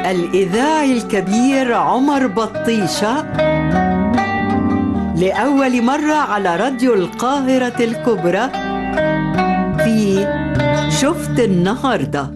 الإذاعي الكبير عمر بطيشة لأول مرة على راديو القاهرة الكبرى في شفت النهارده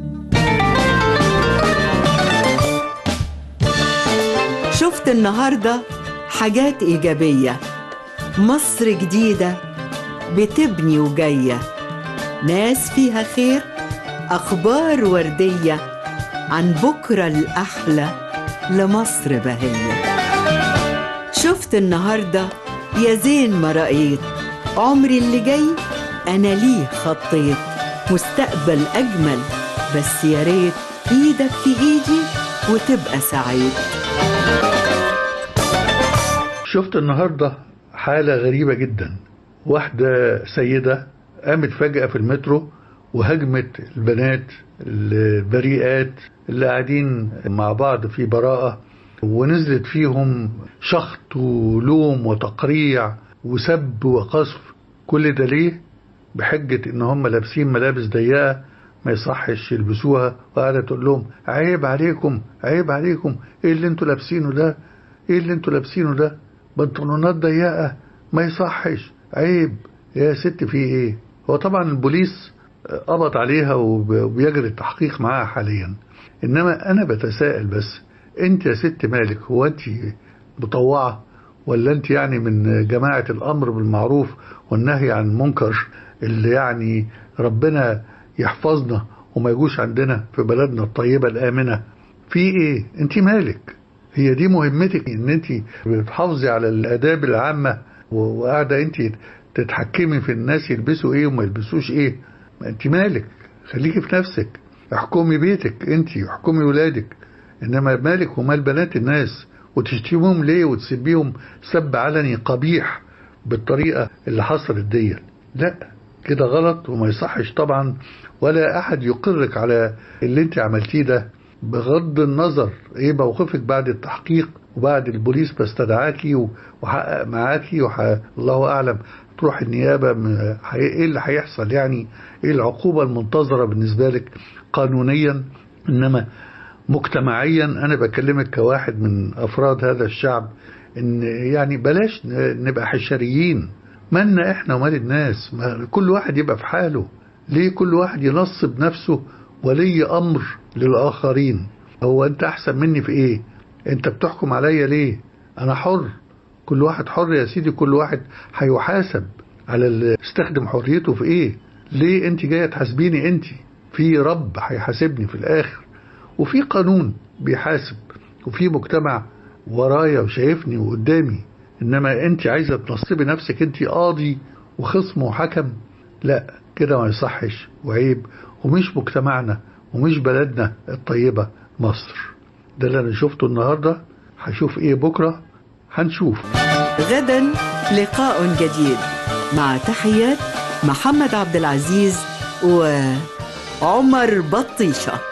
شفت النهارده حاجات ايجابيه مصر جديده بتبني وجايه ناس فيها خير اخبار ورديه عن بكره الاحلى لمصر بهيه شفت النهارده يا زين ما رأيت عمري اللي جاي انا ليه خطيت مستقبل اجمل بس يا ريت ايدك في ايدي وتبقى سعيد شفت النهارده حالة غريبة جدا واحدة سيدة قامت فجأة في المترو وهجمت البنات البريئات اللي قاعدين مع بعض في براءة ونزلت فيهم شخط ولوم وتقريع وسب وقذف كل ده ليه؟ بحجة ان هم لابسين ملابس ضيقة ما يصحش يلبسوها وقاعدة تقول لهم عيب عليكم عيب عليكم ايه اللي انتوا لابسينه ده ايه اللي انتوا لابسينه ده بنطلونات ضيقة ما يصحش عيب يا ست في ايه هو طبعا البوليس قبض عليها وبيجري التحقيق معاها حاليا انما انا بتساءل بس انت يا ست مالك هو انت مطوعة ولا انت يعني من جماعة الامر بالمعروف والنهي عن المنكر اللي يعني ربنا يحفظنا وما يجوش عندنا في بلدنا الطيبة الآمنة في ايه انت مالك هي دي مهمتك ان انت بتحافظي على الاداب العامة وقاعدة انت تتحكمي في الناس يلبسوا ايه وما يلبسوش ايه انت مالك خليكي في نفسك احكمي بيتك انت احكمي ولادك انما مالك ومال بنات الناس وتشتمهم ليه وتسبيهم سب علني قبيح بالطريقة اللي حصلت دي لا كده غلط وما يصحش طبعا ولا احد يقرك على اللي انت عملتيه ده بغض النظر ايه موقفك بعد التحقيق وبعد البوليس ما استدعاكي وحقق معاكي وح... الله اعلم تروح النيابه م... ايه اللي هيحصل يعني ايه العقوبه المنتظره بالنسبه لك قانونيا انما مجتمعيا انا بكلمك كواحد من افراد هذا الشعب ان يعني بلاش نبقى حشريين مالنا احنا ومال الناس ما كل واحد يبقى في حاله ليه كل واحد ينصب نفسه ولي امر للاخرين هو انت احسن مني في ايه انت بتحكم عليا ليه انا حر كل واحد حر يا سيدي كل واحد هيحاسب على اللي استخدم حريته في ايه ليه انت جايه تحاسبيني انت في رب هيحاسبني في الاخر وفي قانون بيحاسب وفي مجتمع ورايا وشايفني وقدامي انما انت عايزه تنصبي نفسك انت قاضي وخصم وحكم لا كده ما يصحش وعيب ومش مجتمعنا ومش بلدنا الطيبة مصر ده اللي انا شفته النهاردة هشوف ايه بكرة هنشوف غدا لقاء جديد مع تحيات محمد عبد العزيز وعمر بطيشه